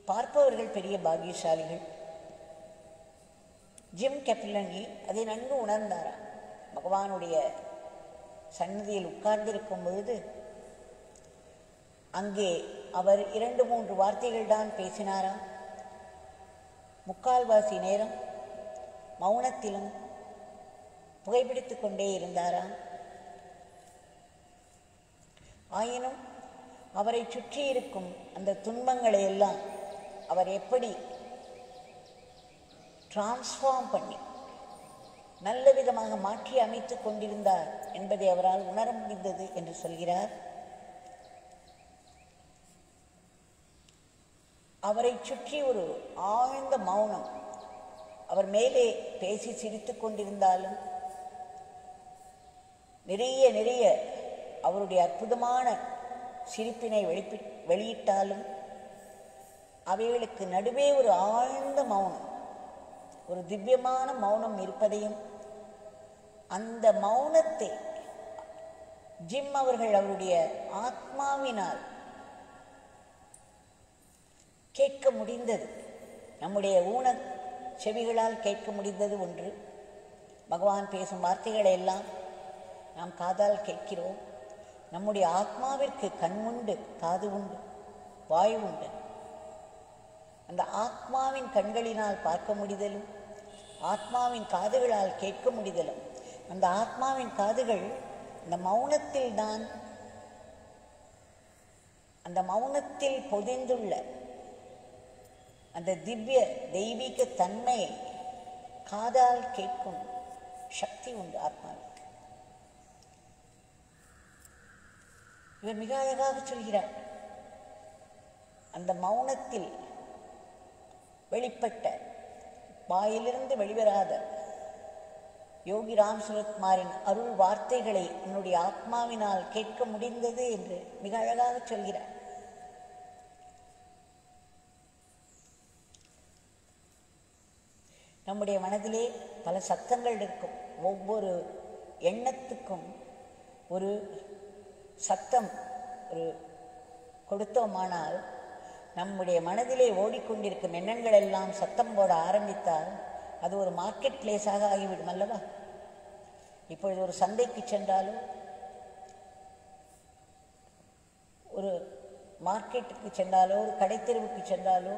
பார்ப்பவர்கள் பெரிய பாக்கியசாலிகள் ஜிம் கெப்லங்கி அதை நன்கு உணர்ந்தாராம் பகவானுடைய சன்னதியில் உட்கார்ந்திருக்கும் பொழுது அங்கே அவர் இரண்டு மூன்று வார்த்தைகள் தான் பேசினாராம் முக்கால்வாசி நேரம் மௌனத்திலும் புகைப்பிடித்துக் கொண்டே இருந்தாராம் ஆயினும் அவரை சுற்றி இருக்கும் அந்த துன்பங்களை எல்லாம் அவர் எப்படி டிரான்ஸ்ஃபார்ம் பண்ணி நல்ல விதமாக மாற்றி அமைத்துக் கொண்டிருந்தார் என்பதை அவரால் உணர முடிந்தது என்று சொல்கிறார் அவரை சுற்றி ஒரு ஆழ்ந்த மௌனம் அவர் மேலே பேசி சிரித்துக் கொண்டிருந்தாலும் நிறைய நிறைய அவருடைய அற்புதமான சிரிப்பினை வெளிப்பி வெளியிட்டாலும் அவைகளுக்கு நடுவே ஒரு ஆழ்ந்த மௌனம் ஒரு திவ்யமான மௌனம் இருப்பதையும் அந்த மௌனத்தை ஜிம் அவர்கள் அவருடைய ஆத்மாவினால் கேட்க முடிந்தது நம்முடைய ஊன செவிகளால் கேட்க முடிந்தது ஒன்று பகவான் பேசும் வார்த்தைகளை எல்லாம் நாம் காதால் கேட்கிறோம் நம்முடைய ஆத்மாவிற்கு கண் உண்டு காது உண்டு வாய் உண்டு அந்த ஆத்மாவின் கண்களினால் பார்க்க முடிதலும் ஆத்மாவின் காதுகளால் கேட்க முடிதலும் அந்த ஆத்மாவின் காதுகள் அந்த மௌனத்தில் தான் அந்த மௌனத்தில் பொதிந்துள்ள அந்த திவ்ய தெய்வீக தன்மையை காதால் கேட்கும் சக்தி உண்டு ஆத்மாவிற்கு இவர் மிக அழகாக சொல்கிறார் அந்த மௌனத்தில் வெளிப்பட்ட வாயிலிருந்து வெளிவராத யோகி ராம் சுரத்குமாரின் அருள் வார்த்தைகளை என்னுடைய ஆத்மாவினால் கேட்க முடிந்தது என்று மிக அழகாக சொல்கிறார் நம்முடைய மனதிலே பல சத்தங்கள் இருக்கும் ஒவ்வொரு எண்ணத்துக்கும் ஒரு சத்தம் ஒரு கொடுத்தோமானால் நம்முடைய மனதிலே ஓடிக்கொண்டிருக்கும் எண்ணங்கள் எல்லாம் சத்தம் போட ஆரம்பித்தால் அது ஒரு மார்க்கெட் பிளேஸாக ஆகிவிடும் அல்லவா இப்பொழுது ஒரு சந்தைக்கு சென்றாலும் ஒரு மார்க்கெட்டுக்கு சென்றாலோ ஒரு கடைத்தெருவுக்கு சென்றாலோ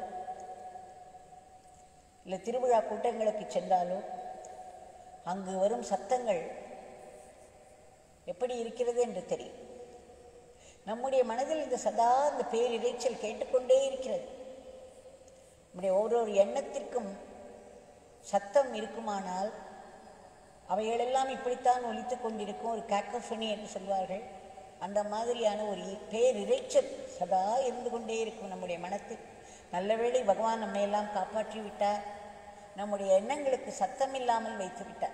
இல்லை திருவிழா கூட்டங்களுக்கு சென்றாலோ அங்கு வரும் சத்தங்கள் எப்படி இருக்கிறது என்று தெரியும் நம்முடைய மனதில் இந்த சதா இந்த பேரிரைச்சல் கேட்டுக்கொண்டே இருக்கிறது நம்முடைய ஒவ்வொரு எண்ணத்திற்கும் சத்தம் இருக்குமானால் அவைகளெல்லாம் இப்படித்தான் ஒலித்துக் கொண்டிருக்கும் ஒரு கேக்கோஃபனி என்று சொல்வார்கள் அந்த மாதிரியான ஒரு பேரிரைச்சல் சதா இருந்து கொண்டே இருக்கும் நம்முடைய மனத்தில் நல்லவேளை பகவான் நம்மை எல்லாம் காப்பாற்றி விட்டார் நம்முடைய எண்ணங்களுக்கு சத்தம் இல்லாமல் வைத்து விட்டார்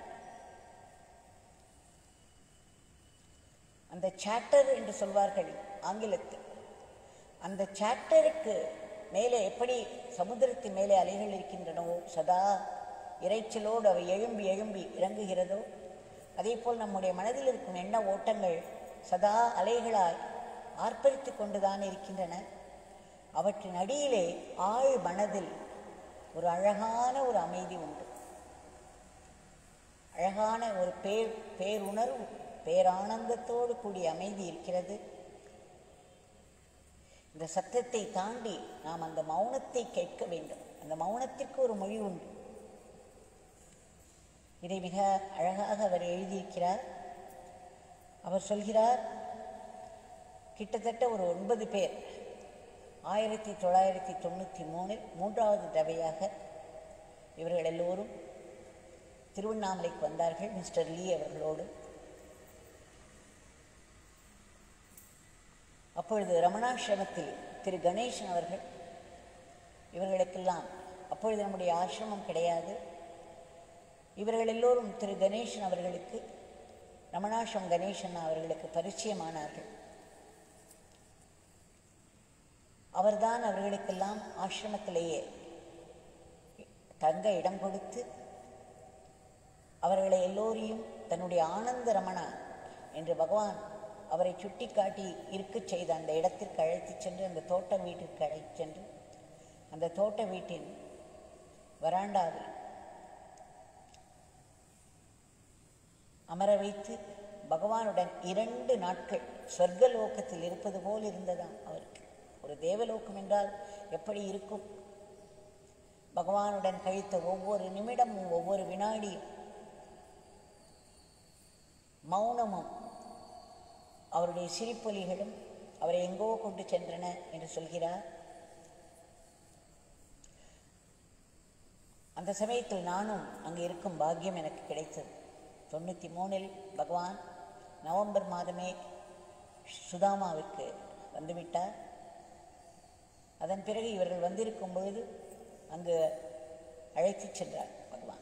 அந்த சாட்டர் என்று சொல்வார்கள் ஆங்கிலத்தில் அந்த சாட்டருக்கு மேலே எப்படி சமுத்திரத்தின் மேலே அலைகள் இருக்கின்றனவோ சதா இறைச்சலோடு அவை எழும்பி எழும்பி இறங்குகிறதோ அதேபோல் நம்முடைய மனதில் இருக்கும் எண்ண ஓட்டங்கள் சதா அலைகளாய் ஆர்ப்பரித்து கொண்டுதான் இருக்கின்றன அவற்றின் அடியிலே ஆழ் மனதில் ஒரு அழகான ஒரு அமைதி உண்டு அழகான ஒரு பேர் பேருணர்வு பேரானந்தத்தோடு கூடிய அமைதி இருக்கிறது இந்த சத்தத்தை தாண்டி நாம் அந்த மௌனத்தை கேட்க வேண்டும் அந்த மௌனத்திற்கு ஒரு மொழி உண்டு இதை மிக அழகாக அவர் எழுதியிருக்கிறார் அவர் சொல்கிறார் கிட்டத்தட்ட ஒரு ஒன்பது பேர் ஆயிரத்தி தொள்ளாயிரத்தி தொண்ணூற்றி மூணில் மூன்றாவது தடவையாக இவர்கள் எல்லோரும் திருவண்ணாமலைக்கு வந்தார்கள் மிஸ்டர் லீ அவர்களோடு அப்பொழுது ரமணாசிரமத்தில் திரு கணேசன் அவர்கள் இவர்களுக்கெல்லாம் அப்பொழுது நம்முடைய ஆசிரமம் கிடையாது இவர்கள் எல்லோரும் திரு கணேசன் அவர்களுக்கு ரமணாசிரம் கணேசன் அவர்களுக்கு பரிச்சயமானார்கள் அவர்தான் அவர்களுக்கெல்லாம் ஆசிரமத்திலேயே தங்க இடம் கொடுத்து அவர்களை எல்லோரையும் தன்னுடைய ஆனந்த ரமணா என்று பகவான் அவரை சுட்டி காட்டி இருக்கச் செய்த அந்த இடத்திற்கு அழைத்துச் சென்று அந்த தோட்டம் வீட்டிற்கு அழைத்துச் சென்று அந்த தோட்ட வீட்டின் வராண்டாவில் அமர வைத்து பகவானுடன் இரண்டு நாட்கள் சொர்க்கலோகத்தில் இருப்பது போல் இருந்ததாம் அவருக்கு ஒரு தேவலோகம் என்றால் எப்படி இருக்கும் பகவானுடன் கழித்த ஒவ்வொரு நிமிடமும் ஒவ்வொரு வினாடியும் மௌனமும் அவருடைய சிரிப்பொலிகளும் அவரை எங்கோ கொண்டு சென்றன என்று சொல்கிறார் அந்த சமயத்தில் நானும் அங்கே இருக்கும் பாக்கியம் எனக்கு கிடைத்தது தொண்ணூற்றி மூணில் பகவான் நவம்பர் மாதமே சுதாமாவிற்கு வந்துவிட்டார் அதன் பிறகு இவர்கள் வந்திருக்கும் பொழுது அங்கு அழைத்துச் சென்றார் பகவான்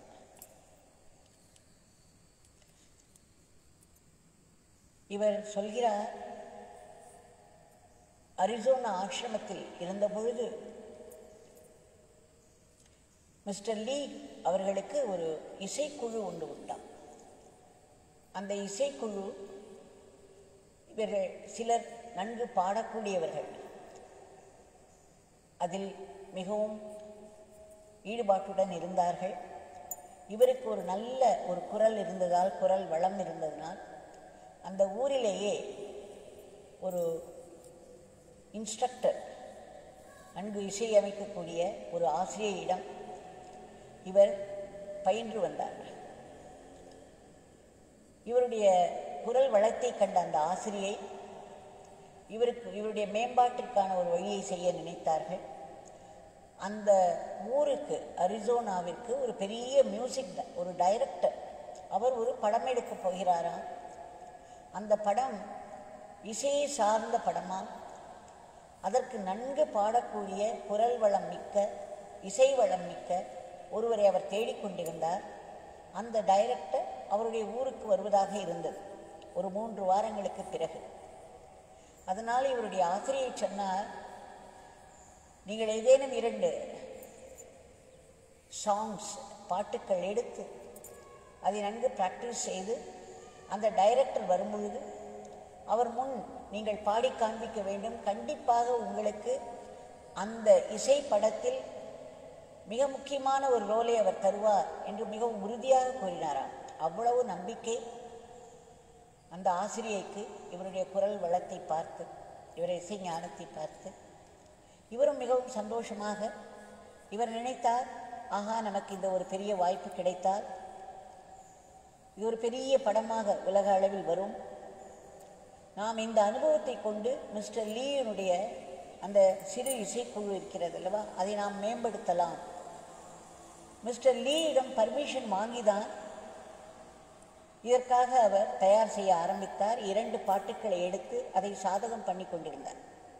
இவர் சொல்கிறார் அரிசோனா ஆசிரமத்தில் இருந்த பொழுது மிஸ்டர் லீ அவர்களுக்கு ஒரு இசைக்குழு ஒன்று உண்டாம் அந்த இசைக்குழு இவர்கள் சிலர் நன்கு பாடக்கூடியவர்கள் அதில் மிகவும் ஈடுபாட்டுடன் இருந்தார்கள் இவருக்கு ஒரு நல்ல ஒரு குரல் இருந்ததால் குரல் வளம் இருந்ததனால் அந்த ஊரிலேயே ஒரு இன்ஸ்ட்ரக்டர் நன்கு இசையமைக்கக்கூடிய ஒரு ஆசிரியரிடம் இவர் பயின்று வந்தார் இவருடைய குரல் வளத்தை கண்ட அந்த ஆசிரியை இவருக்கு இவருடைய மேம்பாட்டிற்கான ஒரு வழியை செய்ய நினைத்தார்கள் அந்த ஊருக்கு அரிசோனாவிற்கு ஒரு பெரிய மியூசிக் ட- ஒரு டைரக்டர் அவர் ஒரு படம் எடுக்கப் போகிறாராம் அந்த படம் இசையை சார்ந்த படமாம் அதற்கு நன்கு பாடக்கூடிய குரல் வளம் மிக்க இசை வளம் மிக்க ஒருவரை அவர் தேடிக்கொண்டிருந்தார் அந்த டைரக்டர் அவருடைய ஊருக்கு வருவதாக இருந்தது ஒரு மூன்று வாரங்களுக்கு பிறகு அதனால் இவருடைய ஆசிரியை சொன்னார் நீங்கள் ஏதேனும் இரண்டு சாங்ஸ் பாட்டுக்கள் எடுத்து அதை நன்கு ப்ராக்டிஸ் செய்து அந்த டைரக்டர் வரும்பொழுது அவர் முன் நீங்கள் பாடி காண்பிக்க வேண்டும் கண்டிப்பாக உங்களுக்கு அந்த இசை படத்தில் மிக முக்கியமான ஒரு ரோலை அவர் தருவார் என்று மிகவும் உறுதியாக கூறினாராம் அவ்வளவு நம்பிக்கை அந்த ஆசிரியைக்கு இவருடைய குரல் வளத்தை பார்த்து இவருடைய இசை ஞானத்தை பார்த்து இவரும் மிகவும் சந்தோஷமாக இவர் நினைத்தார் ஆஹா நமக்கு இந்த ஒரு பெரிய வாய்ப்பு கிடைத்தால் இது ஒரு பெரிய படமாக உலக அளவில் வரும் நாம் இந்த அனுபவத்தை கொண்டு மிஸ்டர் லீயினுடைய அந்த சிறு இசைக்குழு இருக்கிறது அல்லவா அதை நாம் மேம்படுத்தலாம் மிஸ்டர் லீயிடம் பர்மிஷன் வாங்கிதான் இதற்காக அவர் தயார் செய்ய ஆரம்பித்தார் இரண்டு பாட்டுக்களை எடுத்து அதை சாதகம் பண்ணி கொண்டிருந்தார்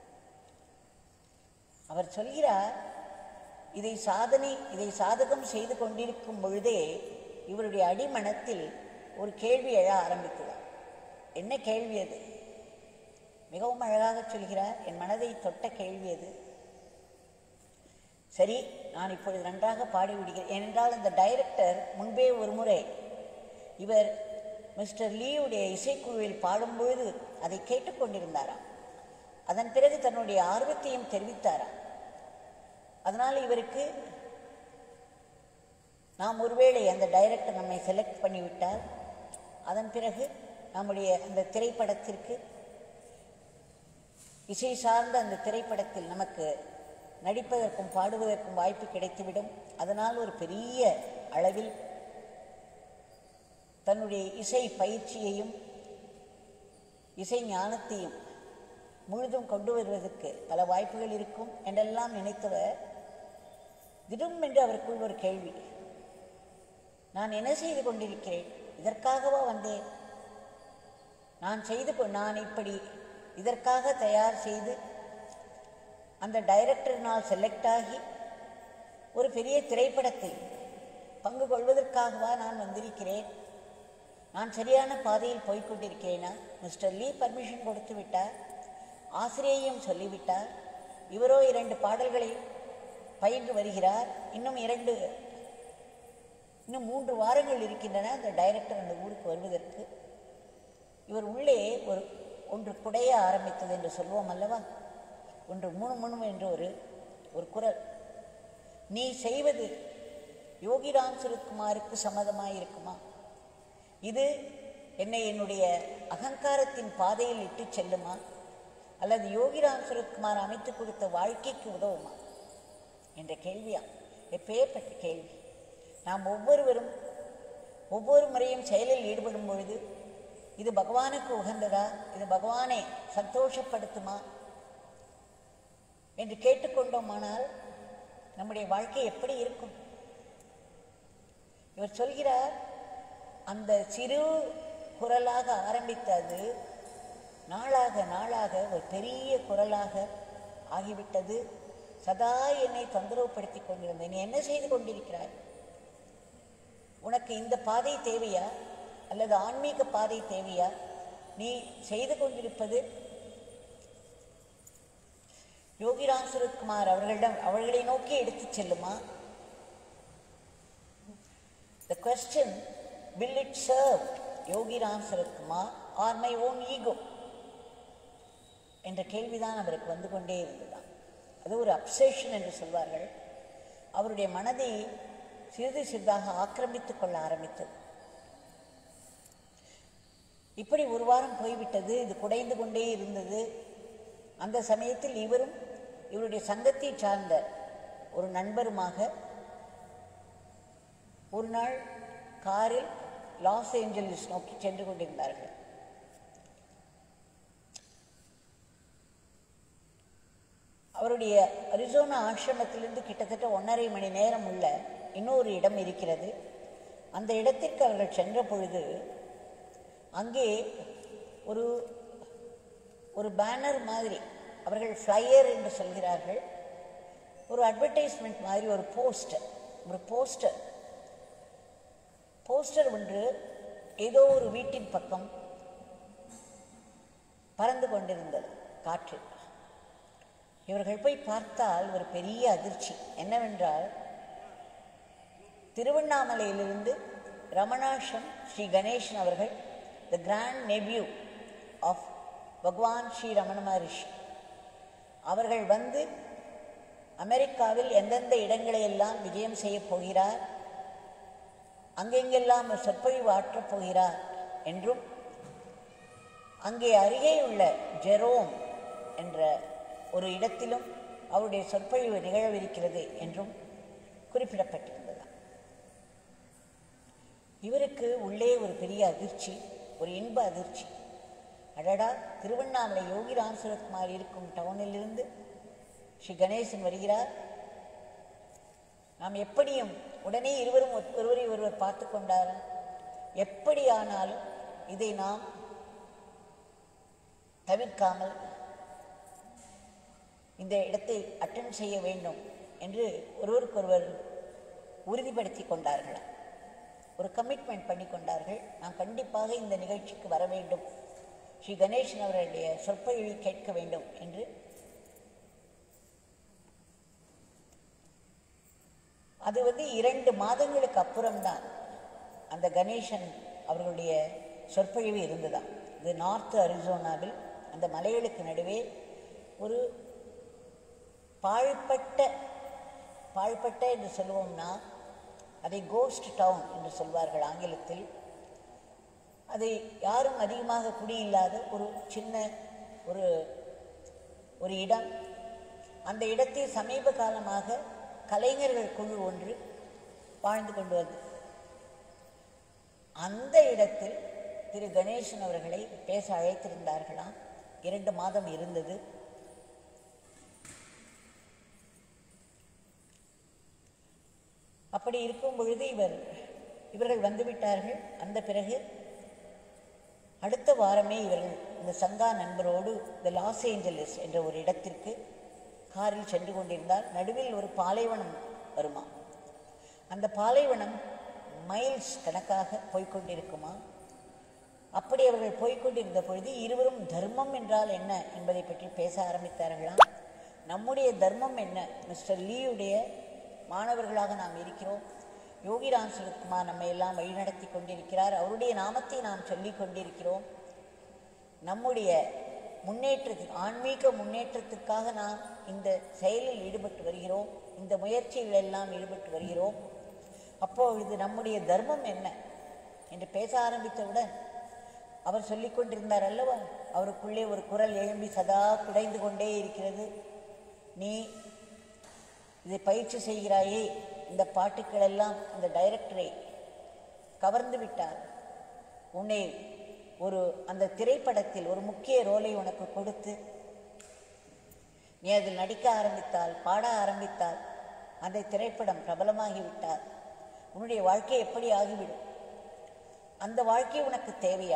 அவர் சொல்கிறார் இதை சாதனை இதை சாதகம் செய்து கொண்டிருக்கும் பொழுதே இவருடைய அடிமனத்தில் ஒரு கேள்வி எழ ஆரம்பித்ததாம் என்ன கேள்வி அது மிகவும் அழகாக சொல்கிறார் என் மனதை தொட்ட கேள்வி அது சரி நான் இப்பொழுது நன்றாக பாடிவிடுகிறேன் ஏனென்றால் இந்த டைரக்டர் முன்பே ஒரு முறை இவர் மிஸ்டர் லீயுடைய இசைக்குழுவில் பாடும்பொழுது அதை கேட்டுக்கொண்டிருந்தாராம் அதன் பிறகு தன்னுடைய ஆர்வத்தையும் தெரிவித்தாராம் அதனால் இவருக்கு நாம் ஒருவேளை அந்த டைரக்டர் நம்மை செலக்ட் பண்ணிவிட்டால் அதன் பிறகு நம்முடைய அந்த திரைப்படத்திற்கு இசை சார்ந்த அந்த திரைப்படத்தில் நமக்கு நடிப்பதற்கும் பாடுவதற்கும் வாய்ப்பு கிடைத்துவிடும் அதனால் ஒரு பெரிய அளவில் தன்னுடைய இசை பயிற்சியையும் இசை ஞானத்தையும் முழுதும் கொண்டு வருவதற்கு பல வாய்ப்புகள் இருக்கும் என்றெல்லாம் நினைத்தவர் திடும் என்று அவருக்குள் ஒரு கேள்வி நான் என்ன செய்து கொண்டிருக்கிறேன் இதற்காகவா வந்தேன் நான் செய்து கொ- நான் இப்படி இதற்காக தயார் செய்து அந்த டைரக்டரினால் செலக்ட் ஆகி ஒரு பெரிய திரைப்படத்தில் பங்கு கொள்வதற்காகவா நான் வந்திருக்கிறேன் நான் சரியான பாதையில் போய்க் கொண்டிருக்கிறேனா மிஸ்டர் லீ பர்மிஷன் கொடுத்து விட்டார் ஆசிரியையும் சொல்லிவிட்டார் இவரோ இரண்டு பாடல்களை பயின்று வருகிறார் இன்னும் இரண்டு இன்னும் மூன்று வாரங்கள் இருக்கின்றன அந்த டைரக்டர் அந்த ஊருக்கு வருவதற்கு இவர் உள்ளே ஒரு ஒன்று குடைய ஆரம்பித்தது என்று சொல்வோம் அல்லவா ஒன்று முணு முணு என்று ஒரு ஒரு குரல் நீ செய்வது யோகிராம் சுரத்குமாருக்கு சம்மதமாக இருக்குமா இது என்னை என்னுடைய அகங்காரத்தின் பாதையில் இட்டு செல்லுமா அல்லது யோகிராம் சுரத்குமார் அமைத்து கொடுத்த வாழ்க்கைக்கு உதவுமா என்ற கேள்வியா எப்பேற்பட்ட கேள்வி நாம் ஒவ்வொருவரும் ஒவ்வொரு முறையும் செயலில் ஈடுபடும் பொழுது இது பகவானுக்கு உகந்ததா இது பகவானை சந்தோஷப்படுத்துமா என்று கேட்டுக்கொண்டோமானால் நம்முடைய வாழ்க்கை எப்படி இருக்கும் இவர் சொல்கிறார் அந்த சிறு குரலாக ஆரம்பித்தது நாளாக நாளாக ஒரு பெரிய குரலாக ஆகிவிட்டது சதா என்னை தொந்தரவுப்படுத்தி கொண்டிருந்தேன் நீ என்ன செய்து கொண்டிருக்கிறாய் உனக்கு இந்த பாதை தேவையா அல்லது ஆன்மீக பாதை தேவையா நீ செய்து கொண்டிருப்பது யோகிராம் சுரத்குமார் அவர்களிடம் அவர்களை நோக்கி எடுத்துச் செல்லுமா The question, will it serve Yogi Ram Saratkumar or my own ego? என்ற கேள்விதான் அவருக்கு வந்து கொண்டே இருந்ததாம் அது ஒரு அப்சேஷன் என்று சொல்வார்கள் அவருடைய மனதை சிறிது சிறிதாக ஆக்கிரமித்துக் கொள்ள ஆரம்பித்தது இப்படி ஒரு வாரம் போய்விட்டது இது குடைந்து கொண்டே இருந்தது அந்த சமயத்தில் இவரும் இவருடைய சங்கத்தை சார்ந்த ஒரு நண்பருமாக ஒரு நாள் காரில் லாஸ் ஏஞ்சலிஸ் நோக்கி சென்று கொண்டிருந்தார்கள் அவருடைய அரிசோனா ஆசிரமத்திலிருந்து கிட்டத்தட்ட ஒன்றரை மணி நேரம் உள்ள இன்னொரு இடம் இருக்கிறது அந்த இடத்திற்கு அவர்கள் சென்ற பொழுது அங்கே ஒரு ஒரு பேனர் மாதிரி அவர்கள் ஃப்ளையர் என்று சொல்கிறார்கள் ஒரு அட்வர்டைஸ்மெண்ட் மாதிரி ஒரு போஸ்டர் ஒரு போஸ்டர் போஸ்டர் ஒன்று ஏதோ ஒரு வீட்டின் பக்கம் பறந்து கொண்டிருந்தது காற்றில் இவர்கள் போய் பார்த்தால் ஒரு பெரிய அதிர்ச்சி என்னவென்றால் திருவண்ணாமலையிலிருந்து ரமணாஷம் ஸ்ரீ கணேசன் அவர்கள் த கிராண்ட் நெவ்யூ ஆஃப் பகவான் ஸ்ரீ ரமண மகரிஷி அவர்கள் வந்து அமெரிக்காவில் எந்தெந்த இடங்களை எல்லாம் விஜயம் செய்யப் போகிறார் அங்கெங்கெல்லாம் சொற்பொழிவு ஆற்றப் போகிறார் என்றும் அங்கே அருகே உள்ள ஜெரோம் என்ற ஒரு இடத்திலும் அவருடைய சொற்பொழிவு நிகழவிருக்கிறது என்றும் குறிப்பிடப்பட்டிருந்ததா இவருக்கு உள்ளே ஒரு பெரிய அதிர்ச்சி ஒரு இன்ப அதிர்ச்சி அடடா திருவண்ணாமலை யோகி ராம் சுரத்குமார் இருக்கும் டவுனிலிருந்து ஸ்ரீ கணேசன் வருகிறார் நாம் எப்படியும் உடனே இருவரும் ஒத்- ஒருவரை ஒருவர் பார்த்து கொண்டார் எப்படி ஆனாலும் இதை நாம் தவிர்க்காமல் இந்த இடத்தை அட்டன் செய்ய வேண்டும் என்று ஒருவருக்கொருவர் உறுதிப்படுத்தி கொண்டார்களாம் ஒரு கமிட்மெண்ட் பண்ணி கொண்டார்கள் நாம் கண்டிப்பாக இந்த நிகழ்ச்சிக்கு வர வேண்டும் ஸ்ரீ கணேசன் அவர்களுடைய சொற்பொழிவை கேட்க வேண்டும் என்று அது வந்து இரண்டு மாதங்களுக்கு அப்புறம்தான் அந்த கணேசன் அவர்களுடைய சொற்பொழிவு இருந்ததாம் இது நார்த் அரிசோனாவில் அந்த மலைகளுக்கு நடுவே ஒரு பாழ்பட்ட பாழ்பட்ட என்று சொல்லுவோம்னா அதை கோஸ்ட் டவுன் என்று சொல்வார்கள் ஆங்கிலத்தில் அதை யாரும் அதிகமாக குடியில்லாத ஒரு சின்ன ஒரு ஒரு இடம் அந்த இடத்தில் சமீப காலமாக கலைஞர்கள் குழு ஒன்று வாழ்ந்து கொண்டு வந்தது அந்த இடத்தில் திரு கணேசன் அவர்களை பேச அழைத்திருந்தார்களாம் இரண்டு மாதம் இருந்தது அப்படி இருக்கும் பொழுது இவர் இவர்கள் வந்துவிட்டார்கள் அந்த பிறகு அடுத்த வாரமே இவர்கள் இந்த சங்கா நண்பரோடு இந்த லாஸ் ஏஞ்சலிஸ் என்ற ஒரு இடத்திற்கு காரில் சென்று கொண்டிருந்தார் நடுவில் ஒரு பாலைவனம் வருமா அந்த பாலைவனம் மைல்ஸ் கணக்காக போய்க்கொண்டிருக்குமா அப்படி அவர்கள் போய்க்கொண்டிருந்த பொழுது இருவரும் தர்மம் என்றால் என்ன என்பதை பற்றி பேச ஆரம்பித்தார்களாம் நம்முடைய தர்மம் என்ன மிஸ்டர் லீயுடைய மாணவர்களாக நாம் இருக்கிறோம் யோகிராம் சுரத்குமார் நம்மை எல்லாம் வழிநடத்தி கொண்டிருக்கிறார் அவருடைய நாமத்தை நாம் சொல்லிக் கொண்டிருக்கிறோம் நம்முடைய முன்னேற்றத்துக்கு ஆன்மீக முன்னேற்றத்திற்காக நாம் இந்த செயலில் ஈடுபட்டு வருகிறோம் இந்த முயற்சிகள் எல்லாம் ஈடுபட்டு வருகிறோம் அப்பொழுது நம்முடைய தர்மம் என்ன என்று பேச ஆரம்பித்தவுடன் அவர் சொல்லிக் கொண்டிருந்தார் அல்லவா அவருக்குள்ளே ஒரு குரல் எழும்பி சதா குடைந்து கொண்டே இருக்கிறது நீ இதை பயிற்சி செய்கிறாயே இந்த பாட்டுக்கள் எல்லாம் இந்த டைரக்டரை கவர்ந்து விட்டார் உன்னை ஒரு அந்த திரைப்படத்தில் ஒரு முக்கிய ரோலை உனக்கு கொடுத்து நீ அதில் நடிக்க ஆரம்பித்தால் பாட ஆரம்பித்தால் அந்த திரைப்படம் பிரபலமாகிவிட்டால் உன்னுடைய வாழ்க்கை எப்படி ஆகிவிடும் அந்த வாழ்க்கை உனக்கு தேவையா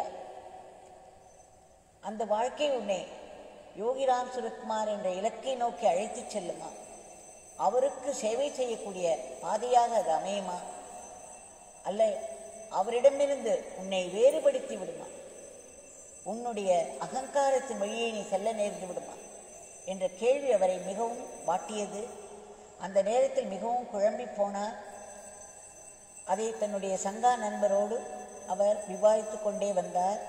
அந்த வாழ்க்கை உன்னை யோகிராம் சுரத்குமார் என்ற இலக்கை நோக்கி அழைத்துச் செல்லுமா அவருக்கு சேவை செய்யக்கூடிய பாதையாக அது அமையுமா அல்ல அவரிடமிருந்து உன்னை வேறுபடுத்தி விடுமா உன்னுடைய அகங்காரத்தின் வழியை நீ செல்ல நேர்ந்து விடுமா என்ற கேள்வி அவரை மிகவும் வாட்டியது அந்த நேரத்தில் மிகவும் குழம்பி போனார் அதை தன்னுடைய சங்கா நண்பரோடு அவர் விவாதித்து கொண்டே வந்தார்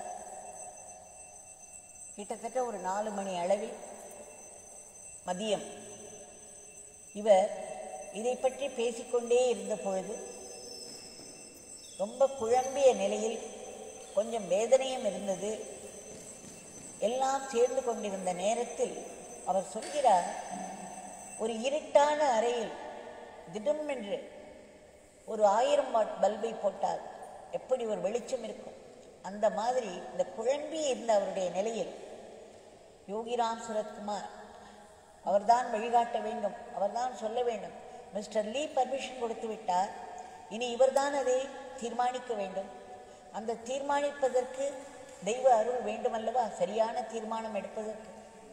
கிட்டத்தட்ட ஒரு நாலு மணி அளவில் மதியம் இவர் இதை பற்றி பேசிக்கொண்டே இருந்த பொழுது ரொம்ப குழம்பிய நிலையில் கொஞ்சம் வேதனையும் இருந்தது எல்லாம் சேர்ந்து கொண்டிருந்த நேரத்தில் அவர் சொல்கிறார் ஒரு இருட்டான அறையில் திடும் என்று ஒரு ஆயிரம் வாட் பல்பை போட்டால் எப்படி ஒரு வெளிச்சம் இருக்கும் அந்த மாதிரி இந்த குழம்பி இருந்த அவருடைய நிலையில் யோகிராம் சுரத்குமார் அவர்தான் வழிகாட்ட வேண்டும் அவர்தான் சொல்ல வேண்டும் மிஸ்டர் லீ பர்மிஷன் கொடுத்து விட்டார் இனி இவர்தான் அதை தீர்மானிக்க வேண்டும் அந்த தீர்மானிப்பதற்கு தெய்வ அருள் வேண்டுமல்லவா சரியான தீர்மானம் எடுப்பதற்கு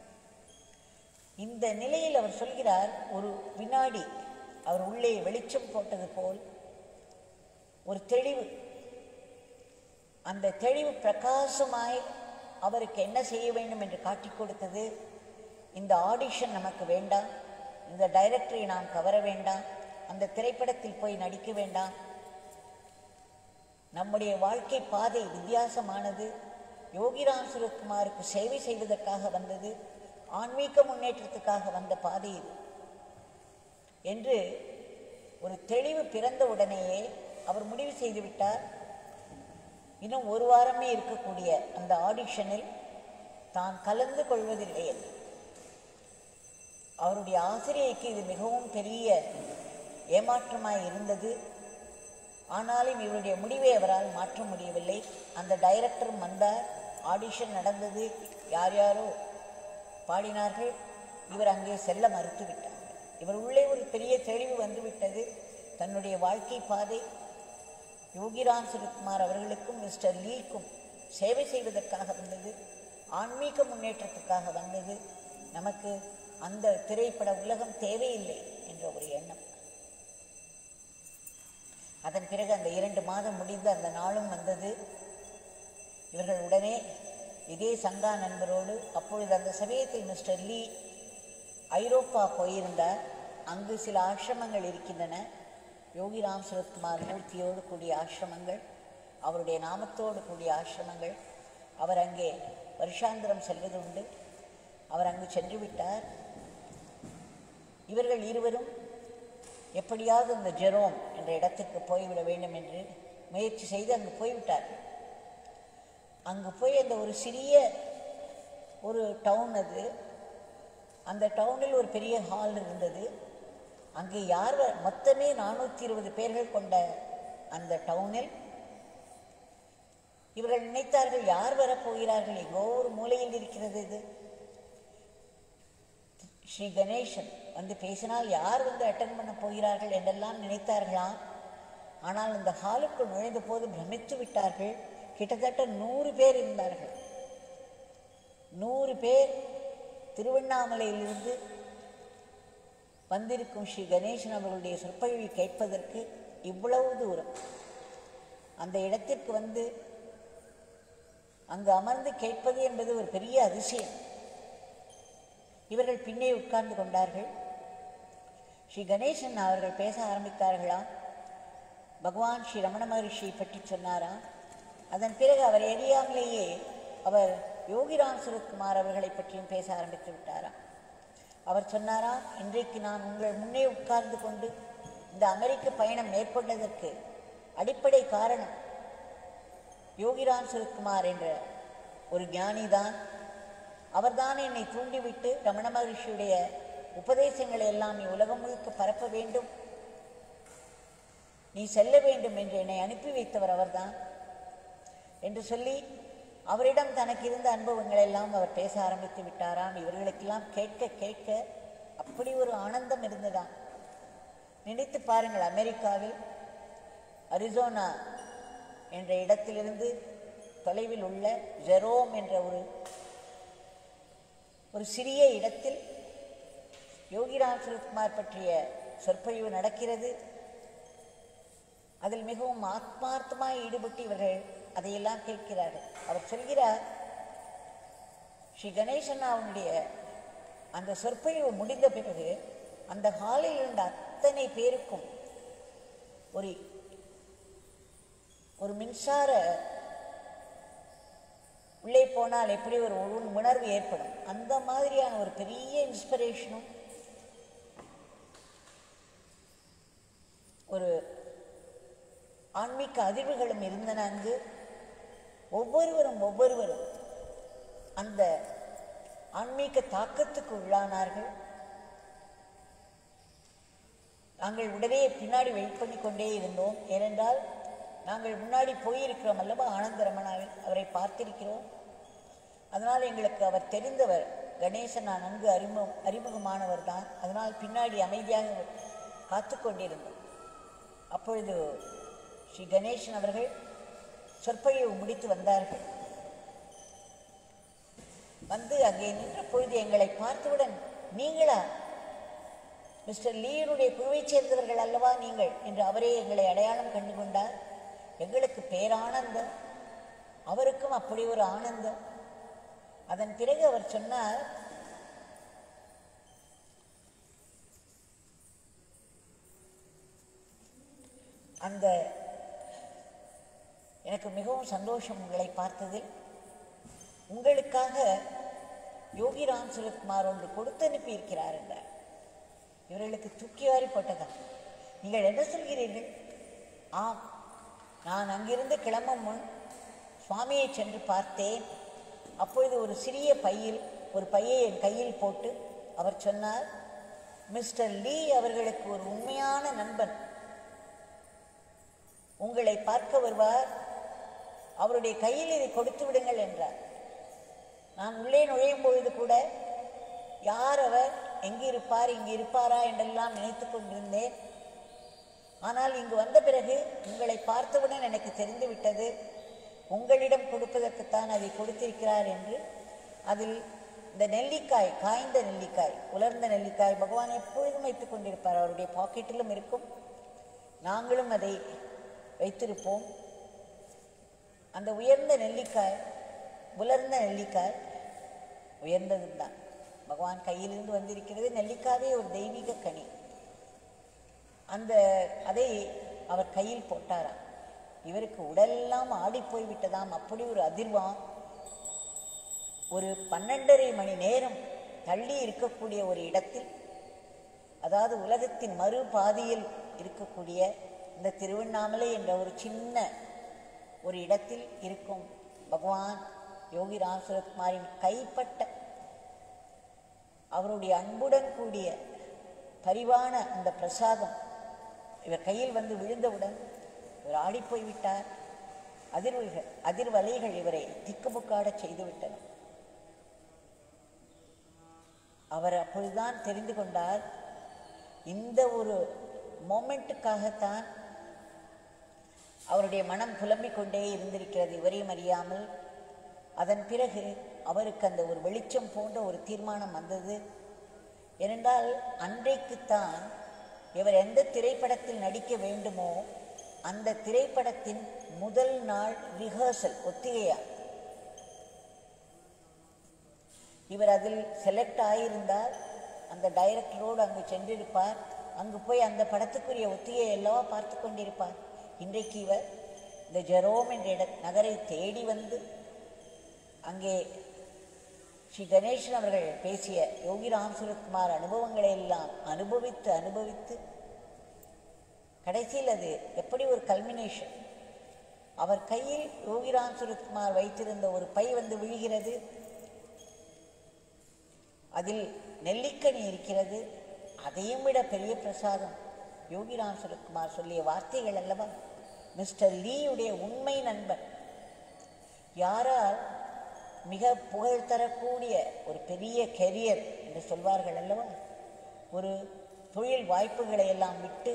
இந்த நிலையில் அவர் சொல்கிறார் ஒரு வினாடி அவர் உள்ளே வெளிச்சம் போட்டது போல் ஒரு தெளிவு அந்த தெளிவு பிரகாசமாய் அவருக்கு என்ன செய்ய வேண்டும் என்று காட்டிக் கொடுத்தது இந்த ஆடிஷன் நமக்கு வேண்டாம் இந்த டைரக்டரை நாம் கவர வேண்டாம் அந்த திரைப்படத்தில் போய் நடிக்க வேண்டாம் நம்முடைய வாழ்க்கை பாதை வித்தியாசமானது யோகிராம் சுரத்குமாருக்கு சேவை செய்வதற்காக வந்தது ஆன்மீக முன்னேற்றத்துக்காக வந்த பாதை இது என்று ஒரு தெளிவு பிறந்த உடனேயே அவர் முடிவு செய்து விட்டார் இன்னும் ஒரு வாரமே இருக்கக்கூடிய அந்த ஆடிஷனில் தான் கலந்து கொள்வதில்லை என்று அவருடைய ஆசிரியைக்கு இது மிகவும் பெரிய ஏமாற்றமாய் இருந்தது ஆனாலும் இவருடைய முடிவை அவரால் மாற்ற முடியவில்லை அந்த டைரக்டரும் வந்தார் ஆடிஷன் நடந்தது யார் யாரோ பாடினார்கள் இவர் அங்கே செல்ல மறுத்து விட்டார் இவர் உள்ளே ஒரு பெரிய தெளிவு வந்துவிட்டது தன்னுடைய வாழ்க்கை பாதை யோகிராம் சுரத்குமார் அவர்களுக்கும் மிஸ்டர் லீக்கும் சேவை செய்வதற்காக வந்தது ஆன்மீக முன்னேற்றத்துக்காக வந்தது நமக்கு அந்த திரைப்பட உலகம் தேவையில்லை என்ற ஒரு எண்ணம் அதன் பிறகு அந்த இரண்டு மாதம் முடிந்து அந்த நாளும் வந்தது இவர்கள் உடனே இதே சங்கா நண்பரோடு அப்பொழுது அந்த சமயத்தில் மிஸ்டர் லீ ஐரோப்பா போயிருந்தார் அங்கு சில ஆசிரமங்கள் இருக்கின்றன யோகிராம் சுரத்குமார் மூர்த்தியோடு கூடிய ஆசிரமங்கள் அவருடைய நாமத்தோடு கூடிய ஆசிரமங்கள் அவர் அங்கே வருஷாந்திரம் செல்வது உண்டு அவர் அங்கு சென்று விட்டார் இவர்கள் இருவரும் எப்படியாவது அந்த ஜெரோம் என்ற இடத்திற்கு போய்விட வேண்டும் என்று முயற்சி செய்து அங்கு போய்விட்டார்கள் அங்கு போய் அந்த ஒரு சிறிய ஒரு டவுன் அது அந்த டவுனில் ஒரு பெரிய ஹால் இருந்தது அங்கே யார் வ- மொத்தமே நானூற்றி இருபது பேர்கள் கொண்ட அந்த டவுனில் இவர்கள் நினைத்தார்கள் யார் வரப்போகிறார்கள் எங்கோ ஒரு மூலையில் இருக்கிறது இது ஸ்ரீ கணேசன் வந்து பேசினால் யார் வந்து அட்டன் பண்ண போகிறார்கள் என்றெல்லாம் நினைத்தார்களாம் ஆனால் அந்த ஹாலுக்குள் நுழைந்த போது பிரமித்து விட்டார்கள் கிட்டத்தட்ட நூறு பேர் இருந்தார்கள் நூறு பேர் திருவண்ணாமலையிலிருந்து வந்திருக்கும் ஸ்ரீ கணேசன் அவர்களுடைய சொற்பொழிவை கேட்பதற்கு இவ்வளவு தூரம் அந்த இடத்திற்கு வந்து அங்கு அமர்ந்து கேட்பது என்பது ஒரு பெரிய அதிசயம் இவர்கள் பின்னே உட்கார்ந்து கொண்டார்கள் ஸ்ரீ கணேசன் அவர்கள் பேச ஆரம்பித்தார்களாம் பகவான் ஸ்ரீ ரமண மகரிஷியை பற்றி சொன்னாராம் அதன் பிறகு அவர் எரியாமலேயே அவர் யோகிராம் சுரத்குமார் அவர்களை பற்றியும் பேச ஆரம்பித்து விட்டாராம் அவர் சொன்னாராம் இன்றைக்கு நான் உங்கள் முன்னே உட்கார்ந்து கொண்டு இந்த அமெரிக்க பயணம் மேற்கொண்டதற்கு அடிப்படை காரணம் யோகிராம் சுரத்குமார் என்ற ஒரு ஞானிதான் அவர்தான் என்னை தூண்டிவிட்டு ரமண மகரிஷியுடைய உபதேசங்களை எல்லாம் நீ உலகம் முழுக்க பரப்ப வேண்டும் நீ செல்ல வேண்டும் என்று என்னை அனுப்பி வைத்தவர் அவர்தான் என்று சொல்லி அவரிடம் தனக்கு இருந்த அனுபவங்களை எல்லாம் அவர் பேச ஆரம்பித்து விட்டாராம் இவர்களுக்கெல்லாம் கேட்க கேட்க அப்படி ஒரு ஆனந்தம் இருந்ததாம் நினைத்து பாருங்கள் அமெரிக்காவில் அரிசோனா என்ற இடத்திலிருந்து தொலைவில் உள்ள ஜெரோம் என்ற ஒரு ஒரு சிறிய இடத்தில் யோகிராம் சுரத்குமார் பற்றிய சொற்பொழிவு நடக்கிறது அதில் மிகவும் ஆத்மார்த்தமாய் ஈடுபட்டு இவர்கள் அதையெல்லாம் கேட்கிறார்கள் அவர் சொல்கிறார் ஸ்ரீ கணேசன் அவனுடைய அந்த சொற்பொழிவு முடிந்த பிறகு அந்த ஹாலில் இருந்த அத்தனை பேருக்கும் ஒரு ஒரு மின்சார உள்ளே போனால் எப்படி ஒரு உண- உணர்வு ஏற்படும் அந்த மாதிரியான ஒரு பெரிய இன்ஸ்பிரேஷனும் ஒரு ஆன்மீக அதிர்வுகளும் இருந்தன அங்கு ஒவ்வொருவரும் ஒவ்வொருவரும் அந்த ஆன்மீக தாக்கத்துக்கு உள்ளானார்கள் நாங்கள் உடனே பின்னாடி வெயிட் பண்ணி கொண்டே இருந்தோம் ஏனென்றால் நாங்கள் முன்னாடி போயிருக்கிறோம் அல்லவா ஆனந்த ரமணாவில் அவரை பார்த்திருக்கிறோம் அதனால் எங்களுக்கு அவர் தெரிந்தவர் கணேசன் நான் நன்கு அறிமுகம் அறிமுகமானவர் தான் அதனால் பின்னாடி அமைதியாக காத்து கொண்டிருந்தோம் அப்பொழுது ஸ்ரீ கணேசன் அவர்கள் சொற்பொழிவு முடித்து வந்தார்கள் வந்து அங்கே நின்ற பொழுது எங்களை பார்த்தவுடன் நீங்களா மிஸ்டர் லீயனுடைய குழுவைச் சேர்ந்தவர்கள் அல்லவா நீங்கள் என்று அவரே எங்களை அடையாளம் கண்டு கொண்டார் எங்களுக்கு பேரானந்தம் அவருக்கும் அப்படி ஒரு ஆனந்தம் அதன் பிறகு அவர் சொன்னார் அந்த எனக்கு மிகவும் சந்தோஷம் உங்களை பார்த்ததில் உங்களுக்காக யோகிராம் சுரத்குமார் ஒன்று கொடுத்து அனுப்பியிருக்கிறார் என்றார் இவர்களுக்கு தூக்கி வாரி போட்டதா நீங்கள் என்ன சொல்கிறீர்கள் ஆம் நான் அங்கிருந்து கிளம்பும் முன் சுவாமியை சென்று பார்த்தேன் அப்பொழுது ஒரு சிறிய பையில் ஒரு பையை என் கையில் போட்டு அவர் சொன்னார் மிஸ்டர் லீ அவர்களுக்கு ஒரு உண்மையான நண்பன் உங்களை பார்க்க வருவார் அவருடைய கையில் இதை கொடுத்து விடுங்கள் என்றார் நான் உள்ளே நுழையும் பொழுது கூட யார் அவர் எங்கே இருப்பார் இங்கு இருப்பாரா என்றெல்லாம் நினைத்து கொண்டிருந்தேன் ஆனால் இங்கு வந்த பிறகு உங்களை பார்த்தவுடன் எனக்கு தெரிந்து விட்டது உங்களிடம் கொடுப்பதற்குத்தான் அதை கொடுத்திருக்கிறார் என்று அதில் இந்த நெல்லிக்காய் காய்ந்த நெல்லிக்காய் உலர்ந்த நெல்லிக்காய் பகவான் எப்பொழுதும் வைத்துக் கொண்டிருப்பார் அவருடைய பாக்கெட்டிலும் இருக்கும் நாங்களும் அதை வைத்திருப்போம் அந்த உயர்ந்த நெல்லிக்காய் உலர்ந்த நெல்லிக்காய் உயர்ந்ததும் தான் பகவான் கையிலிருந்து வந்திருக்கிறது நெல்லிக்காவே ஒரு தெய்வீக கனி அந்த அதை அவர் கையில் போட்டாராம் இவருக்கு உடலெல்லாம் ஆடிப்போய் விட்டதாம் அப்படி ஒரு அதிர்வாம் ஒரு பன்னெண்டரை மணி நேரம் தள்ளி இருக்கக்கூடிய ஒரு இடத்தில் அதாவது உலகத்தின் மறு பாதியில் இருக்கக்கூடிய இந்த திருவண்ணாமலை என்ற ஒரு சின்ன ஒரு இடத்தில் இருக்கும் பகவான் யோகி ராம் சுரத்குமாரின் கைப்பட்ட அவருடைய அன்புடன் கூடிய பரிவான அந்த பிரசாதம் இவர் கையில் வந்து விழுந்தவுடன் இவர் ஆடிப்போய் விட்டார் அதிர்வுகள் அதிர்வலைகள் இவரை திக்குமுக்காடச் செய்துவிட்டன அவர் அப்பொழுதுதான் தெரிந்து கொண்டார் இந்த ஒரு மொமெண்ட்டுக்காகத்தான் அவருடைய மனம் புலம்பிக் கொண்டே இருந்திருக்கிறது இவரையும் அறியாமல் அதன் பிறகு அவருக்கு அந்த ஒரு வெளிச்சம் போன்ற ஒரு தீர்மானம் வந்தது ஏனென்றால் அன்றைக்குத்தான் இவர் எந்த திரைப்படத்தில் நடிக்க வேண்டுமோ அந்த திரைப்படத்தின் முதல் நாள் ரிஹர்சல் ஒத்திகையா இவர் அதில் செலக்ட் ஆகியிருந்தால் அந்த டைரக்டரோடு அங்கு சென்றிருப்பார் அங்கு போய் அந்த படத்துக்குரிய ஒத்திகை அல்லவா பார்த்து கொண்டிருப்பார் இன்றைக்கு இவர் இந்த ஜெரோம் என்ற இட நகரை தேடி வந்து அங்கே ஸ்ரீ கணேசன் அவர்கள் பேசிய யோகிராம் சுரத்குமார் அனுபவங்களை எல்லாம் அனுபவித்து அனுபவித்து கடைசியில் அது எப்படி ஒரு கல்மினேஷன் அவர் கையில் யோகிராம் சுரத்குமார் வைத்திருந்த ஒரு பை வந்து விழுகிறது அதில் நெல்லிக்கனி இருக்கிறது அதையும் விட பெரிய பிரசாதம் யோகிராம் சுரத்குமார் சொல்லிய வார்த்தைகள் அல்லவா மிஸ்டர் லீயுடைய உண்மை நண்பன் யாரால் மிக புகழ் தரக்கூடிய ஒரு பெரிய கெரியர் என்று சொல்வார்கள் அல்லவா ஒரு தொழில் வாய்ப்புகளை எல்லாம் விட்டு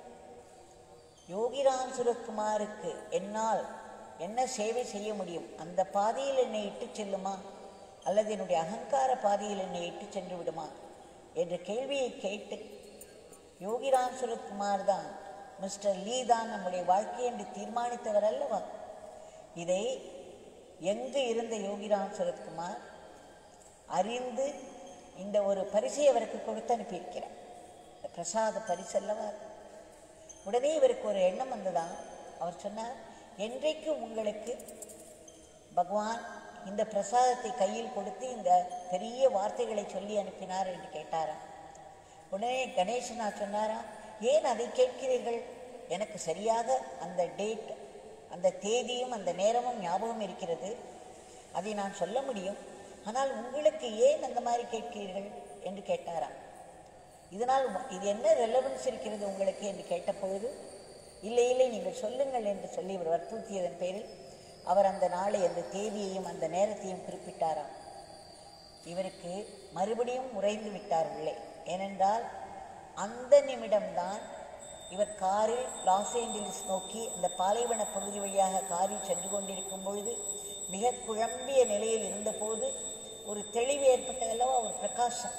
யோகிராம் சுரத்குமாருக்கு என்னால் என்ன சேவை செய்ய முடியும் அந்த பாதையில் என்னை இட்டு செல்லுமா அல்லது என்னுடைய அகங்கார பாதையில் என்னை இட்டு சென்று விடுமா என்ற கேள்வியை கேட்டு யோகிராம் சுரத்குமார் தான் மிஸ்டர் லீ தான் நம்முடைய வாழ்க்கை என்று தீர்மானித்தவர் அல்லவா இதை எங்கு இருந்த யோகிராம் சுரத்குமார் அறிந்து இந்த ஒரு பரிசை அவருக்கு கொடுத்து அனுப்பியிருக்கிறார் இந்த பிரசாத பரிசு அல்லவா உடனே இவருக்கு ஒரு எண்ணம் வந்ததான் அவர் சொன்னார் என்றைக்கு உங்களுக்கு பகவான் இந்த பிரசாதத்தை கையில் கொடுத்து இந்த பெரிய வார்த்தைகளை சொல்லி அனுப்பினார் என்று கேட்டாராம் உடனே கணேசனா சொன்னாரா ஏன் அதை கேட்கிறீர்கள் எனக்கு சரியாக அந்த டேட் அந்த தேதியும் அந்த நேரமும் ஞாபகம் இருக்கிறது அதை நான் சொல்ல முடியும் ஆனால் உங்களுக்கு ஏன் அந்த மாதிரி கேட்கிறீர்கள் என்று கேட்டாராம் இதனால் உ- இது என்ன ரெலவன்ஸ் இருக்கிறது உங்களுக்கு என்று கேட்டபொழுது இல்லை இல்லை நீங்கள் சொல்லுங்கள் என்று சொல்லி இவர் வற்புறுத்தியதன் பேரில் அவர் அந்த நாளை அந்த தேதியையும் அந்த நேரத்தையும் குறிப்பிட்டாராம் இவருக்கு மறுபடியும் உறைந்து விட்டார் உள்ளே ஏனென்றால் அந்த நிமிடம்தான் இவர் காரில் லாஸ் ஏஞ்சலிஸ் நோக்கி அந்த பாலைவன பகுதி வழியாக காரில் சென்று கொண்டிருக்கும் பொழுது மிக குழம்பிய நிலையில் இருந்தபோது ஒரு தெளிவு ஏற்பட்டதல்லவா ஒரு பிரகாசம்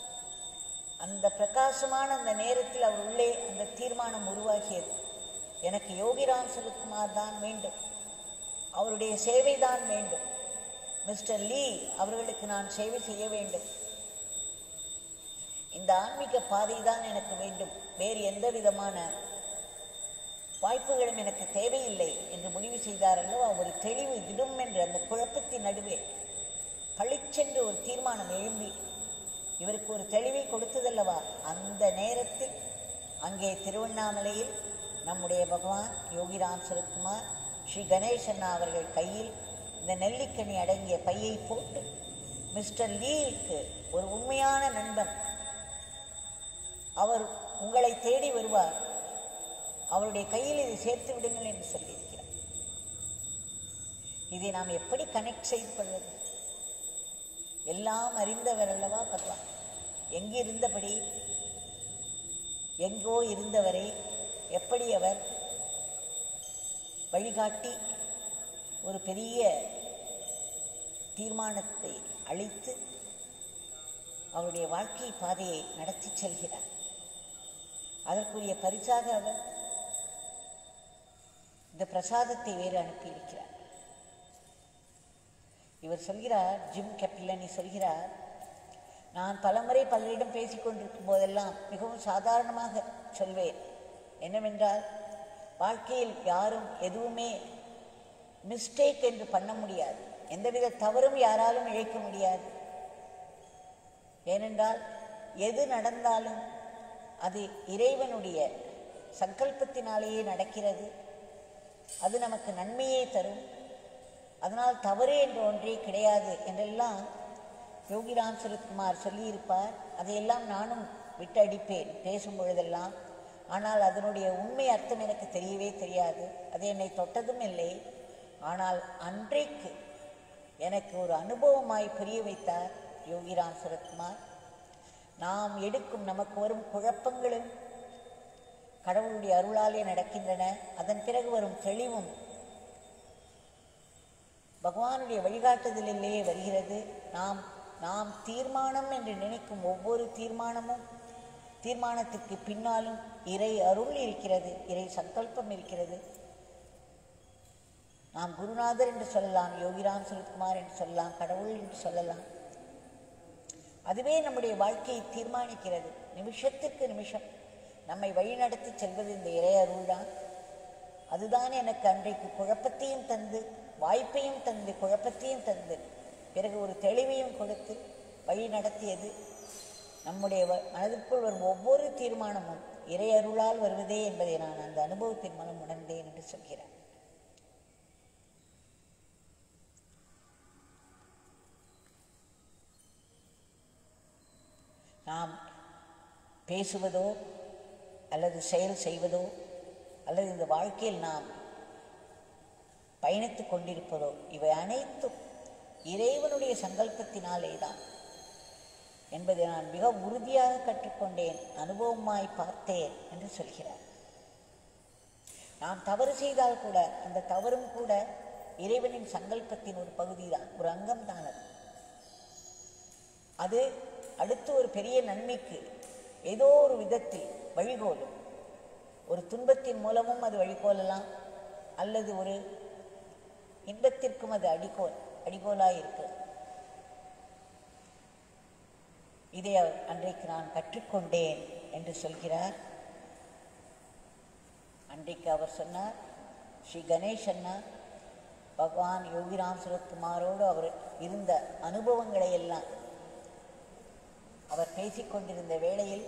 அந்த பிரகாசமான அந்த நேரத்தில் அவர் உள்ளே அந்த தீர்மானம் உருவாகியது எனக்கு யோகிராம் சுரத்குமார் தான் வேண்டும் அவருடைய சேவை தான் வேண்டும் மிஸ்டர் லீ அவர்களுக்கு நான் சேவை செய்ய வேண்டும் இந்த ஆன்மீக பாதை தான் எனக்கு வேண்டும் வேறு எந்த விதமான வாய்ப்புகளும் எனக்கு தேவையில்லை என்று முடிவு செய்தார் அல்லவா ஒரு தெளிவு திடும் என்று அந்த குழப்பத்தின் நடுவே பளிச்சென்று ஒரு தீர்மானம் எழும்பி இவருக்கு ஒரு தெளிவை கொடுத்ததல்லவா அந்த நேரத்தில் அங்கே திருவண்ணாமலையில் நம்முடைய பகவான் யோகிராம் சுரத்குமார் ஸ்ரீ கணேசண்ணா அவர்கள் கையில் இந்த நெல்லிக்கனி அடங்கிய பையை போட்டு மிஸ்டர் லீவுக்கு ஒரு உண்மையான நண்பன் அவர் உங்களை தேடி வருவார் அவருடைய கையில் இதை சேர்த்து விடுங்கள் என்று சொல்லியிருக்கிறார் இதை நாம் எப்படி கனெக்ட் செய்து கொள்வது எல்லாம் அறிந்தவர் அல்லவா பகவான் எங்கிருந்தபடி எங்கோ இருந்தவரை எப்படி அவர் வழிகாட்டி ஒரு பெரிய தீர்மானத்தை அளித்து அவருடைய வாழ்க்கை பாதையை நடத்தி செல்கிறார் அதற்குரிய பரிசாக அவர் இந்த பிரசாதத்தை வேறு அனுப்பியிருக்கிறார் இவர் சொல்கிறார் ஜிம் கெப்பில்லனி சொல்கிறார் நான் பலமுறை பலரிடம் பேசிக் கொண்டிருக்கும் போதெல்லாம் மிகவும் சாதாரணமாக சொல்வேன் என்னவென்றால் வாழ்க்கையில் யாரும் எதுவுமே மிஸ்டேக் என்று பண்ண முடியாது எந்தவித தவறும் யாராலும் இழைக்க முடியாது ஏனென்றால் எது நடந்தாலும் அது இறைவனுடைய சங்கல்பத்தினாலேயே நடக்கிறது அது நமக்கு நன்மையே தரும் அதனால் தவறு என்ற ஒன்றே கிடையாது என்றெல்லாம் யோகிராம் சுரத்குமார் சொல்லியிருப்பார் அதையெல்லாம் நானும் விட்டடிப்பேன் பேசும் பொழுதெல்லாம் ஆனால் அதனுடைய உண்மை அர்த்தம் எனக்கு தெரியவே தெரியாது அது என்னை தொட்டதும் இல்லை ஆனால் அன்றைக்கு எனக்கு ஒரு அனுபவமாய் புரிய வைத்தார் யோகிராம் சுரத்குமார் நாம் எடுக்கும் நமக்கு வரும் குழப்பங்களும் கடவுளுடைய அருளாலே நடக்கின்றன அதன் பிறகு வரும் தெளிவும் பகவானுடைய வழிகாட்டுதலிலேயே வருகிறது நாம் நாம் தீர்மானம் என்று நினைக்கும் ஒவ்வொரு தீர்மானமும் தீர்மானத்திற்கு பின்னாலும் இறை அருள் இருக்கிறது இறை சங்கல்பம் இருக்கிறது நாம் குருநாதர் என்று சொல்லலாம் யோகிராம் சுரத்குமார் என்று சொல்லலாம் கடவுள் என்று சொல்லலாம் அதுவே நம்முடைய வாழ்க்கையை தீர்மானிக்கிறது நிமிஷத்திற்கு நிமிஷம் நம்மை வழிநடத்தி செல்வது இந்த இறை அருள்தான் அதுதான் எனக்கு அன்றைக்கு குழப்பத்தையும் தந்து வாய்ப்பையும் தந்து குழப்பத்தையும் தந்து பிறகு ஒரு தெளிவையும் கொடுத்து வழி நடத்தியது நம்முடைய வ- மனதிற்குள் வரும் ஒவ்வொரு தீர்மானமும் இறை அருளால் வருவதே என்பதை நான் அந்த அனுபவத்தின் மூலம் உணர்ந்தேன் என்று சொல்கிறார் நாம் பேசுவதோ அல்லது செயல் செய்வதோ அல்லது இந்த வாழ்க்கையில் நாம் பயணித்துக் கொண்டிருப்பதோ இவை அனைத்தும் இறைவனுடைய சங்கல்பத்தினாலே தான் என்பதை நான் மிக உறுதியாக கற்றுக்கொண்டேன் அனுபவமாய் பார்த்தேன் என்று சொல்கிறார் நாம் தவறு செய்தால் கூட அந்த தவறும் கூட இறைவனின் சங்கல்பத்தின் ஒரு பகுதிதான் ஒரு அங்கம் தான் அது அது அடுத்து ஒரு பெரிய நன்மைக்கு ஏதோ ஒரு விதத்தில் வழிகோலும் ஒரு துன்பத்தின் மூலமும் அது வழிகோலலாம் அல்லது ஒரு இன்பத்திற்கும் அது அடிக்கோல் அடிகோலாய் இருக்கு இதை அவர் அன்றைக்கு நான் கற்றுக்கொண்டேன் என்று சொல்கிறார் அன்றைக்கு அவர் சொன்னார் ஸ்ரீ கணேஷ் அண்ணா பகவான் யோகிராம் சுரத்குமாரோடு அவர் இருந்த அனுபவங்களை எல்லாம் அவர் பேசிக்கொண்டிருந்த வேளையில்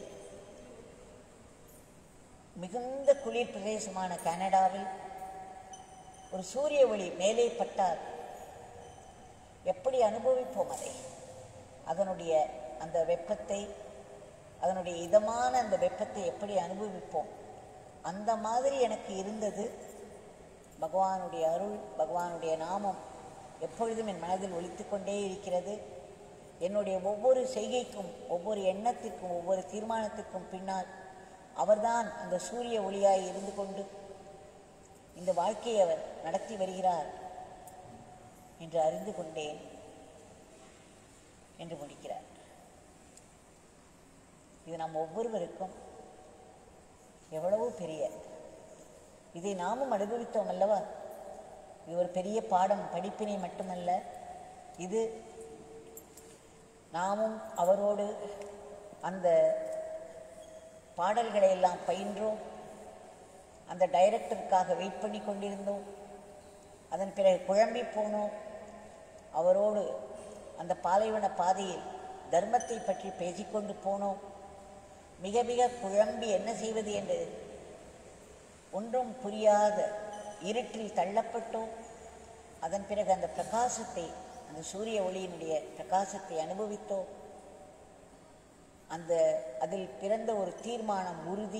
மிகுந்த குளிர் பிரதேசமான கனடாவில் ஒரு சூரிய ஒளி மேலே பட்டால் எப்படி அனுபவிப்போம் அதை அதனுடைய அந்த வெப்பத்தை அதனுடைய இதமான அந்த வெப்பத்தை எப்படி அனுபவிப்போம் அந்த மாதிரி எனக்கு இருந்தது பகவானுடைய அருள் பகவானுடைய நாமம் எப்பொழுதும் என் மனதில் ஒலித்துக் கொண்டே இருக்கிறது என்னுடைய ஒவ்வொரு செய்கைக்கும் ஒவ்வொரு எண்ணத்திற்கும் ஒவ்வொரு தீர்மானத்திற்கும் பின்னால் அவர்தான் அந்த சூரிய ஒளியாய் இருந்து கொண்டு இந்த வாழ்க்கையை அவர் நடத்தி வருகிறார் என்று அறிந்து கொண்டேன் என்று முடிக்கிறார் இது நம் ஒவ்வொருவருக்கும் எவ்வளவு பெரிய இதை நாமும் அனுபவித்தோம் அல்லவா இது ஒரு பெரிய பாடம் படிப்பினை மட்டுமல்ல இது நாமும் அவரோடு அந்த பாடல்களை எல்லாம் பயின்றோம் அந்த டைரக்டருக்காக வெயிட் பண்ணி கொண்டிருந்தோம் அதன் பிறகு குழம்பி போனோம் அவரோடு அந்த பாலைவன பாதையில் தர்மத்தை பற்றி பேசிக்கொண்டு போனோம் மிக மிக குழம்பி என்ன செய்வது என்று ஒன்றும் புரியாத இருட்டில் தள்ளப்பட்டோம் அதன் பிறகு அந்த பிரகாசத்தை அந்த சூரிய ஒளியினுடைய பிரகாசத்தை அனுபவித்தோம் அந்த அதில் பிறந்த ஒரு தீர்மானம் உறுதி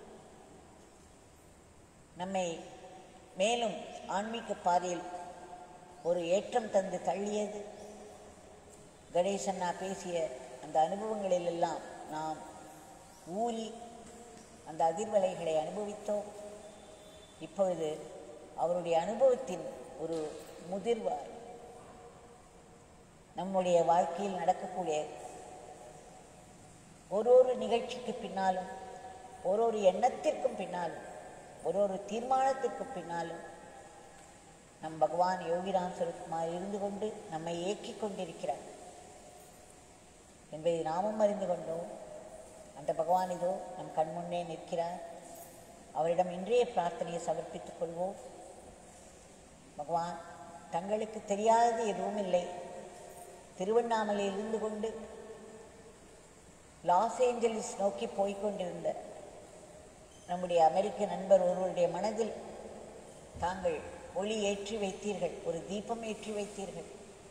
நம்மை மேலும் ஆன்மீக பாதையில் ஒரு ஏற்றம் தந்து தள்ளியது கணேசன் நான் பேசிய அந்த அனுபவங்களிலெல்லாம் நாம் ஊறி அந்த அதிர்வலைகளை அனுபவித்தோம் இப்பொழுது அவருடைய அனுபவத்தின் ஒரு முதிர்வார் நம்முடைய வாழ்க்கையில் நடக்கக்கூடிய ஒரு ஒரு நிகழ்ச்சிக்கு பின்னாலும் ஒரு ஒரு எண்ணத்திற்கும் பின்னாலும் ஒரு ஒரு தீர்மானத்திற்கும் பின்னாலும் நம் பகவான் யோகிராம் சுரத்குமார் இருந்து கொண்டு நம்மை இயக்கிக் கொண்டிருக்கிறார் என்பதை நாமும் அறிந்து கொண்டோம் அந்த பகவான் இதோ நம் கண்முன்னே நிற்கிறார் அவரிடம் இன்றைய பிரார்த்தனையை சமர்ப்பித்துக் கொள்வோம் பகவான் தங்களுக்கு தெரியாதது எதுவும் இல்லை திருவண்ணாமலையில் இருந்து கொண்டு லாஸ் ஏஞ்சலிஸ் நோக்கி போய்க் கொண்டிருந்த நம்முடைய அமெரிக்க நண்பர் ஒருவருடைய மனதில் தாங்கள் ஒளி ஏற்றி வைத்தீர்கள் ஒரு தீபம் ஏற்றி வைத்தீர்கள்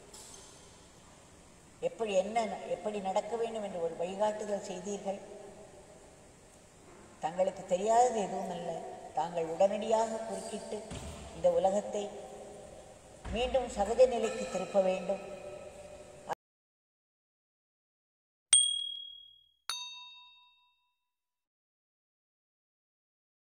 எப்படி என்ன எப்படி நடக்க வேண்டும் என்று ஒரு வழிகாட்டுதல் செய்தீர்கள் தங்களுக்கு தெரியாதது எதுவும் அல்ல தாங்கள் உடனடியாக குறுக்கிட்டு இந்த உலகத்தை மீண்டும் சகஜ நிலைக்கு திருப்ப வேண்டும்